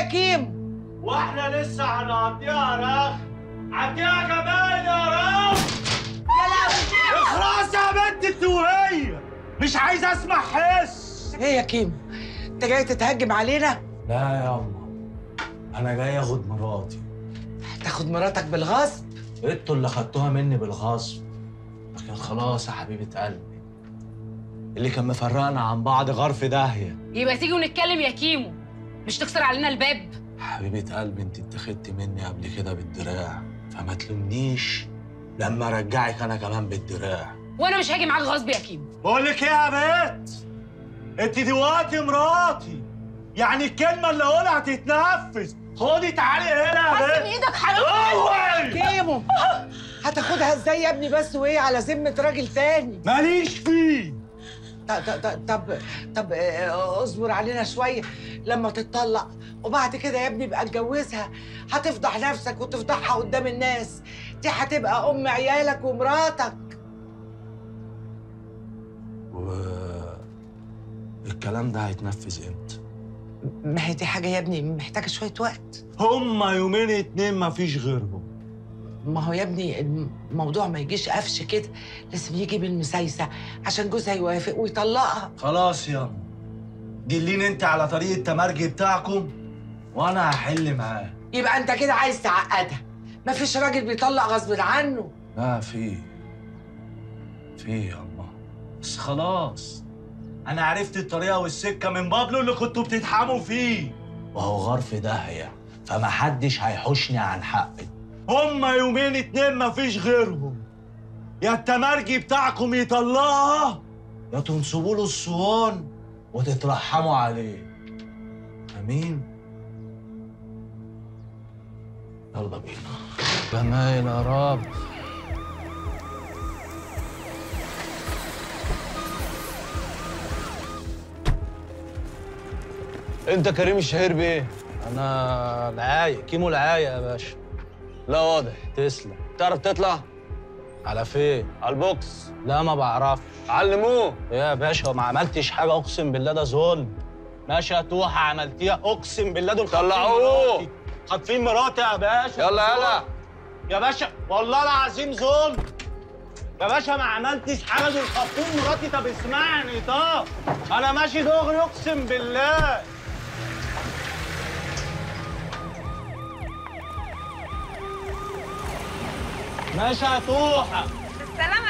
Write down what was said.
كيم واحنا لسه هنقضيها رخ عديها كمان يا رب يا لهوي اخرس يا بنت التوهية مش عايز اسمع حس ايه يا كيم انت جاي تتهجم علينا لا يا أما انا جاي اخد مراتي تاخد مراتك بالغصب انتوا اللي خدتوها مني بالغصب لكن خلاص يا حبيبة قلبي اللي كان مفرقنا عن بعض غار في داهية يبقى تيجي ونتكلم يا كيمو مش تكسر علينا الباب حبيبة قلبي انت اتخذتي مني قبل كده بالدراع فما تلومنيش لما ارجعك انا كمان بالدراع وانا مش هاجي معاك غصب يا كيمو بقول لك ايه يا بنت انت دلوقتي مراتي يعني الكلمه اللي اقولها هتتنفذ خدي تعالي هنا يا بنت ايدك حرام اوعي كيمو هتاخدها ازاي يا ابني بس وايه على ذمه راجل تاني ماليش فيه ط- ط- ط- طب طب آه، اصبر علينا شويه لما تتطلق وبعد كده يا ابني بقى اتجوزها هتفضح نفسك وتفضحها قدام الناس دي هتبقى ام عيالك ومراتك و الكلام ده هيتنفذ امتى ما هي دي حاجه يا ابني محتاجه شويه وقت هما يومين اتنين مفيش غيرهم ما هو يا ابني الموضوع ما يجيش قفش كده لازم يجي بالمسايسه عشان جوزها يوافق ويطلقها خلاص يا دليني انت على طريق التمرجي بتاعكم وانا هحل معاه يبقى انت كده عايز تعقدها مفيش راجل بيطلق غصب عنه لا في في يا الله بس خلاص انا عرفت الطريقه والسكه من بابلو اللي كنتوا بتتحاموا فيه وهو غار في داهيه فما حدش هيحوشني عن حقي هما يومين اتنين مفيش غيرهم يا التمرجي بتاعكم يطلقها يا تنصبوا له الصوان وتترحموا عليه امين يلا بينا جمايل يا رب انت كريم الشهير بايه؟ انا العاية كيمو العاية يا باشا لا واضح تسلم تعرف تطلع؟ على فين؟ على البوكس لا ما بعرفش علموه يا باشا ما عملتش حاجة اقسم بالله ده ظلم ماشي يا توحة عملتيها اقسم بالله دول طلعوه خاطفين مراتي يا باشا يلا يلا يا باشا والله العظيم ظلم يا باشا ما عملتش حاجه دول خاطفين مراتي طب اسمعني طب انا ماشي دغري اقسم بالله ماشي يا توحة بالسلامة